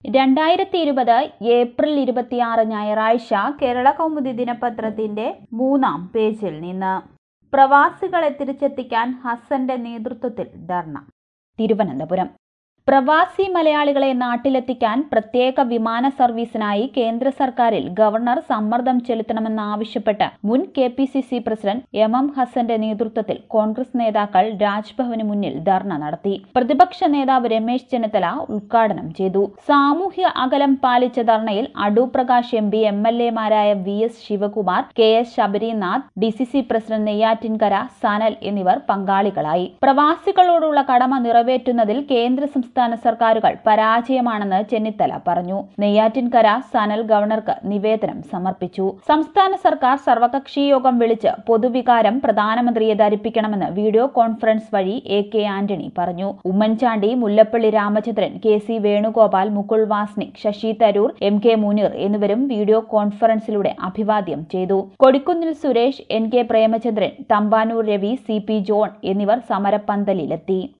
രണ്ടായിരത്തി ഇരുപത് ഏപ്രിൽ ഇരുപത്തിയാറ് ഞായറാഴ്ച കേരള കൗമുദി ദിനപത്രത്തിന്റെ മൂന്നാം പേജിൽ നിന്ന് പ്രവാസികളെ തിരിച്ചെത്തിക്കാൻ ഹസന്റെ നേതൃത്വത്തിൽ ധർണ തിരുവനന്തപുരം പ്രവാസി മലയാളികളെ നാട്ടിലെത്തിക്കാൻ പ്രത്യേക വിമാന സർവീസിനായി കേന്ദ്ര സർക്കാരിൽ ഗവർണർ സമ്മർദ്ദം ചെലുത്തണമെന്നാവശ്യപ്പെട്ട് മുൻ K P C C president M M ഹസന്റെ നേതൃത്വത്തിൽ കോൺഗ്രസ് നേതാക്കൾ രാജ്ഭവന് മുന്നിൽ ധർണ നടത്തി പ്രതിപക്ഷ നേതാവ് രമേശ് ചെന്നിത്തല ഉദ്ഘാടനം ചെയ്തു സാമൂഹ്യ അകലം പാലിച്ച ധർണയിൽ Adoor Prakash M P M L എമാരായ V S Sivakumar K S Sabarinath D C C president Neyyattinkara Sanal എന്നിവർ പങ്കാളികളായി പ്രവാസികളോടുള്ള കടമ നിറവേറ്റുന്നതിൽ കേന്ദ്ര സംസ്ഥാന സർക്കാരുകൾ പരാജയമാണെന്ന് ചെന്നിത്തല പറഞ്ഞു നെയ്യാറ്റിൻകര സനൽ ഗവർണർക്ക് നിവേദനം സമർപ്പിച്ചു സംസ്ഥാന സർക്കാർ സർവകക്ഷി യോഗം വിളിച്ച് പൊതുവികാരം പ്രധാനമന്ത്രിയെ ധരിപ്പിക്കണമെന്ന് വീഡിയോ കോൺഫറൻസ് വഴി എ കെ ആന്റണി പറഞ്ഞു Oommen Chandy Mullappally Ramachandran K C Venugopal Mukul Wasnik Shashi Tharoor M K Muneer എന്നിവരും വീഡിയോ കോൺഫറൻസിലൂടെ അഭിവാദ്യം ചെയ്തു Kodikunnil Suresh N K Premachandran Thampanoor Ravi C P John എന്നിവർ സമരപ്പന്തലിലെത്തി